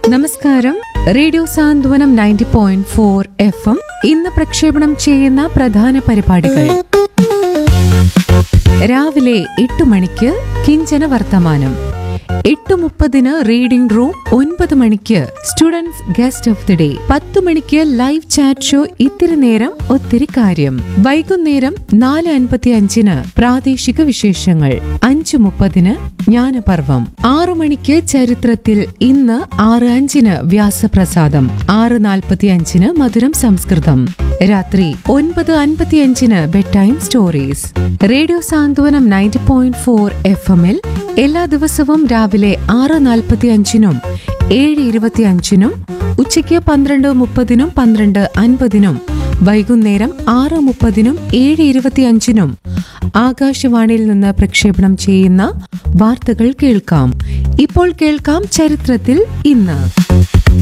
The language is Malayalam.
നമസ്കാരം radio Santhwanam ninety point four F M ഇന്ന് പ്രക്ഷേപണം ചെയ്യുന്ന പ്രധാന പരിപാടികൾ രാവിലെ എട്ട് മണിക്ക് കിഞ്ചന വർത്തമാനം എട്ട് മുപ്പതിന് റീഡിംഗ് റൂം ഒൻപത് മണിക്ക് students guest of the day പത്ത് മണിക്ക് ലൈവ് ചാറ്റ് ഷോ ഇത്തിരി നേരം ഒത്തിരി കാര്യം വൈകുന്നേരം നാല് അൻപത്തി അഞ്ചിന് പ്രാദേശിക വിശേഷങ്ങൾ അഞ്ചു മുപ്പതിന് ജ്ഞാനപർവം ആറു മണിക്ക് ചരിത്രത്തിൽ ഇന്ന് ആറ് അഞ്ചിന് വ്യാസപ്രസാദം ആറ് നാൽപ്പത്തി അഞ്ചിന് മധുരം സംസ്കൃതം രാത്രി ഒൻപത് അൻപത്തിയഞ്ചിന് bed time stories radio Santhwanam ninety point four F എമ്മിൽ എല്ലാ ദിവസവും രാവിലെ ആറ് നാൽപ്പത്തി അഞ്ചിനും ഏഴ് ഇരുപത്തി അഞ്ചിനും ഉച്ചയ്ക്ക് പന്ത്രണ്ട് മുപ്പതിനും പന്ത്രണ്ട് അൻപതിനും വൈകുന്നേരം ആറ് മുപ്പതിനും ഏഴ് ഇരുപത്തി അഞ്ചിനും ആകാശവാണിയിൽ നിന്ന് പ്രക്ഷേപണം ചെയ്യുന്ന വാർത്തകൾ കേൾക്കാം ഇപ്പോൾ കേൾക്കാം ചരിത്രത്തിൽ ഇന്ന്